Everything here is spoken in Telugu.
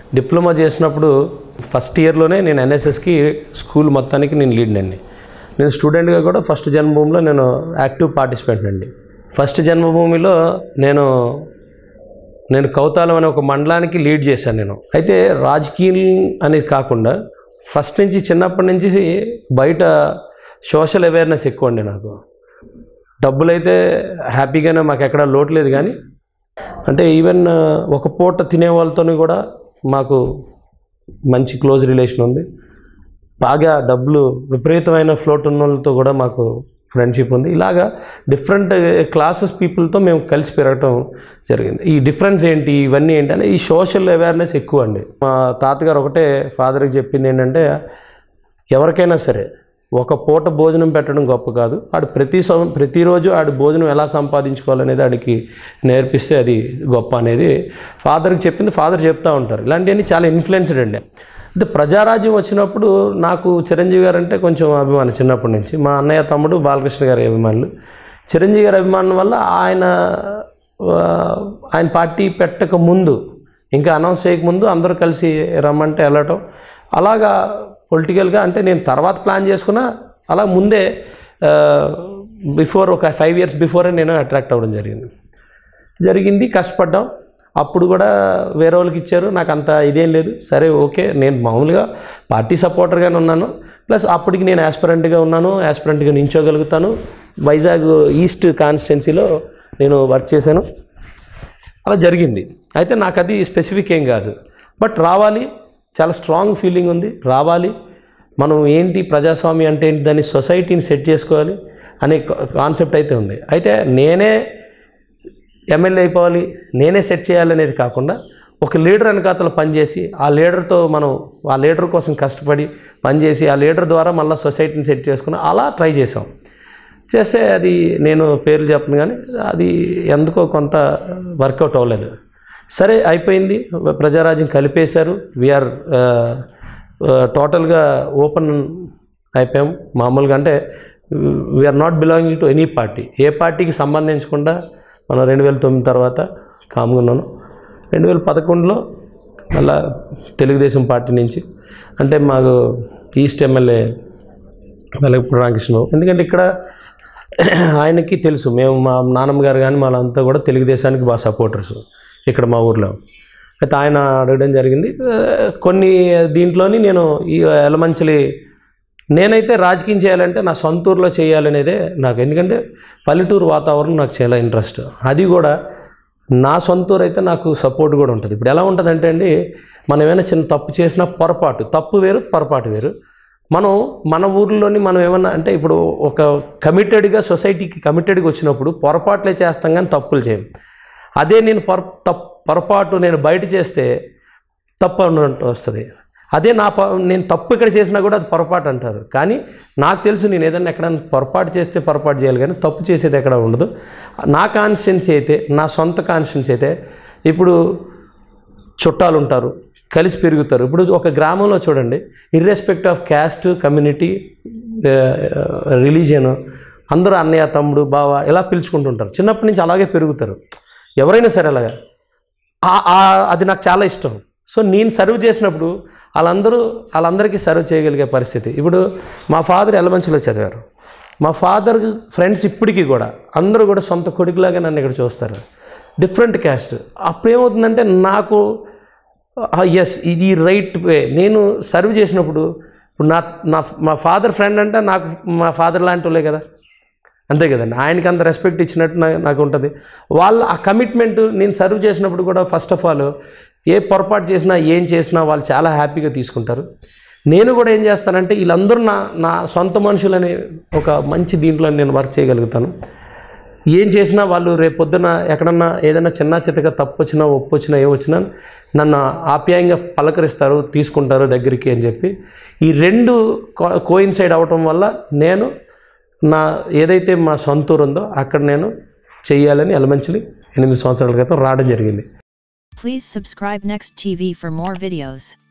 డిప్లొమా చేసినప్పుడు ఫస్ట్ ఇయర్లోనే నేను ఎన్ఎస్ఎస్కి స్కూల్ మొత్తానికి నేను లీడ్ అండి నేను స్టూడెంట్గా కూడా ఫస్ట్ జన్మభూమిలో నేను యాక్టివ్ పార్టిసిపెంట్ అండి ఫస్ట్ జన్మభూమిలో నేను నేను కౌతాలం అనే ఒక మండలానికి లీడ్ చేశాను నేను అయితే రాజకీయం అనేది కాకుండా ఫస్ట్ నుంచి చిన్నప్పటి నుంచి బయట సోషల్ అవేర్నెస్ ఎక్కువ అండి నాకు డబ్బులైతే హ్యాపీగానే మాకు ఎక్కడ లోటు లేదు కానీ అంటే ఈవెన్ ఒక పూట తినే వాళ్ళతో కూడా మాకు మంచి క్లోజ్ రిలేషన్ ఉంది బాగా డబ్బులు విపరీతమైన ఫ్లోట్ ఉన్న వాళ్ళతో కూడా మాకు ఫ్రెండ్షిప్ ఉంది ఇలాగా డిఫరెంట్ క్లాసెస్ పీపుల్తో మేము కలిసి పెరగటం జరిగింది ఈ డిఫరెన్స్ ఏంటి ఇవన్నీ ఏంటి అంటే ఈ సోషల్ అవేర్నెస్ ఎక్కువ అండి మా తాతగారు ఒకటే ఫాదర్కి చెప్పింది ఏంటంటే ఎవరికైనా సరే ఒక పూట భోజనం పెట్టడం గొప్ప కాదు ఆడు ప్రతి సం ప్రతిరోజు ఆడు భోజనం ఎలా సంపాదించుకోవాలనేది ఆడికి నేర్పిస్తే అది గొప్ప అనేది ఫాదర్కి చెప్పింది ఫాదర్ చెప్తూ ఉంటారు ఇలాంటివన్నీ చాలా ఇన్ఫ్లుయెన్స్డ్ అండి అయితే ప్రజారాజ్యం వచ్చినప్పుడు నాకు చిరంజీవి గారు అంటే కొంచెం అభిమానం చిన్నప్పటి నుంచి మా అన్నయ్య తమ్ముడు బాలకృష్ణ గారి అభిమానులు చిరంజీవి గారి అభిమానం వల్ల ఆయన ఆ, ఆయన పార్టీ పెట్టక ముందు ఇంకా అనౌన్స్ చేయకముందు అందరూ కలిసి రమ్మంటే వెళ్ళటం అలాగా పొలిటికల్గా అంటే నేను తర్వాత ప్లాన్ చేసుకున్నా అలా ముందే బిఫోర్ ఒక ఫైవ్ ఇయర్స్ బిఫోరే నేను అట్రాక్ట్ అవ్వడం జరిగింది జరిగింది కష్టపడ్డాం అప్పుడు కూడా వేరే వాళ్ళకి ఇచ్చారు నాకు అంత ఇదేం లేదు సరే ఓకే నేను మామూలుగా పార్టీ సపోర్టర్గానే ఉన్నాను ప్లస్ అప్పటికి నేను యాస్పిరెంట్గా ఉన్నాను యాస్పిరెంట్గా నించోగలుగుతాను వైజాగ్ ఈస్ట్ కాన్స్టిట్యున్సీలో నేను వర్క్ చేశాను అలా జరిగింది అయితే నాకు అది స్పెసిఫిక్ ఏం కాదు బట్ రావాలి చాలా స్ట్రాంగ్ ఫీలింగ్ ఉంది రావాలి మనం ఏంటి ప్రజాస్వామ్యం అంటే ఏంటి దాన్ని సొసైటీని సెట్ చేసుకోవాలి అనే కాన్సెప్ట్ అయితే ఉంది అయితే నేనే ఎమ్మెల్యే అయిపోవాలి నేనే సెట్ చేయాలనేది కాకుండా ఒక లీడర్ వెనకాతలు పనిచేసి ఆ లీడర్తో మనం ఆ లీడర్ కోసం కష్టపడి పనిచేసి ఆ లీడర్ ద్వారా మళ్ళీ సొసైటీని సెట్ చేసుకుని అలా ట్రై చేసాం చేస్తే అది నేను పేర్లు చెప్పను కానీ అది ఎందుకో కొంత వర్కౌట్ అవ్వలేదు సరే అయిపోయింది ప్రజారాజ్యం కలిపేశారు వీఆర్ టోటల్గా ఓపెన్ అయిపోయాం మామూలుగా అంటే we are not belonging to any party ఏ పార్టీకి సంబంధించకుండా మనం రెండు వేల తొమ్మిది తర్వాత కామ్గా ఉన్నాను రెండు వేల పదకొండులో మళ్ళా తెలుగుదేశం పార్టీ నుంచి అంటే మాకు ఈస్ట్ ఎమ్మెల్యే వెలగపూడి రామకృష్ణబాబు ఎందుకంటే ఇక్కడ ఆయనకి తెలుసు మేము మా నాన్నమ్మ గారు కానీ వాళ్ళంతా కూడా తెలుగుదేశానికి బాగా సపోర్టర్స్ ఇక్కడ మా ఊర్లో అయితే ఆయన అడగడం జరిగింది ఆ, కొన్ని దీంట్లోని నేను ఈ ఎలమంచిలి నేనైతే రాజకీయం చేయాలంటే నా సొంత ఊర్లో చేయాలనేదే నాకు ఎందుకంటే పల్లెటూరు వాతావరణం నాకు చాలా ఇంట్రెస్ట్ అది కూడా నా సొంత ఊరు అయితే నాకు సపోర్ట్ కూడా ఉంటుంది ఇప్పుడు ఎలా ఉంటుందంటే అండి మనం ఏమైనా చిన్న తప్పు చేసినా పొరపాటు తప్పు వేరు పొరపాటు వేరు మనం మన ఊర్లోని మనం ఏమన్నా అంటే ఇప్పుడు ఒక కమిటెడ్గా సొసైటీకి కమిటెడ్గా వచ్చినప్పుడు పొరపాట్లే చేస్తాం కానీ తప్పులు చేయం అదే నేను పొర తప్ పొరపాటు నేను బయట చేస్తే తప్పు అన్నట్టు వస్తుంది అదే నా ప నేను తప్పు ఇక్కడ చేసినా కూడా అది పొరపాటు అంటారు కానీ నాకు తెలుసు నేను ఏదైనా ఎక్కడైనా పొరపాటు చేస్తే పొరపాటు చేయాలి కానీ తప్పు చేసేది ఎక్కడ ఉండదు నా కాన్స్టిట్యున్సీ అయితే నా సొంత కాన్స్టిట్యున్సీ అయితే ఇప్పుడు చుట్టాలు ఉంటారు కలిసి పెరుగుతారు ఇప్పుడు ఒక గ్రామంలో చూడండి irrespective of caste community religion అందరూ అన్నయ్య తమ్ముడు బావ ఇలా పిలుచుకుంటుంటారు చిన్నప్పటి నుంచి అలాగే పెరుగుతారు ఎవరైనా సరే అలాగా ఆ- ఆ- అది నాకు చాలా ఇష్టం సో నేను సర్వ్ చేసినప్పుడు వాళ్ళందరూ వాళ్ళందరికీ సర్వ్ చేయగలిగే పరిస్థితి ఇప్పుడు మా ఫాదర్ ఎలమంచిలో చదివారు మా ఫాదర్ ఫ్రెండ్స్ ఇప్పటికీ కూడా అందరూ కూడా సొంత కొడుకులాగా నన్ను ఇక్కడ చూస్తారు డిఫరెంట్ క్యాస్ట్ అప్పుడు ఏమవుతుందంటే నాకు ఎస్ ఇది రైట్ వే నేను సర్వ్ చేసినప్పుడు ఇప్పుడు నా నా మా ఫాదర్ ఫ్రెండ్ అంటే నాకు మా ఫాదర్ లాంటి వాళ్ళే కదా అంతే కదండి ఆయనకి అంత రెస్పెక్ట్ ఇచ్చినట్టు నా- నాకు ఉంటుంది వాళ్ళ ఆ కమిట్మెంట్ నేను సర్వ్ చేసినప్పుడు కూడా ఫస్ట్ ఆఫ్ ఆల్ ఏ పొరపాటు చేసినా ఏం చేసినా వాళ్ళు చాలా హ్యాపీగా తీసుకుంటారు నేను కూడా ఏం చేస్తానంటే వీళ్ళందరూ నా నా సొంత మనుషులని ఒక మంచి దీంట్లో నేను వర్క్ చేయగలుగుతాను ఏం చేసినా వాళ్ళు రేపు పొద్దున ఎక్కడన్నా ఏదైనా చిన్న చితక తప్పు వచ్చినా ఒప్పు వచ్చినా ఏ వచ్చినా నన్ను ఆప్యాయంగా పలకరిస్తారు తీసుకుంటారు దగ్గరికి అని చెప్పి ఈ రెండు కోయిన్సైడ్ అవటం వల్ల నేను నా ఏదైతే మా సొంత ఊరు ఉందో అక్కడ నేను చెయ్యాలని ఎలమంచిలి ఎనిమిది సంవత్సరాల క్రితం రావడం జరిగింది Please subscribe Next TV for more videos.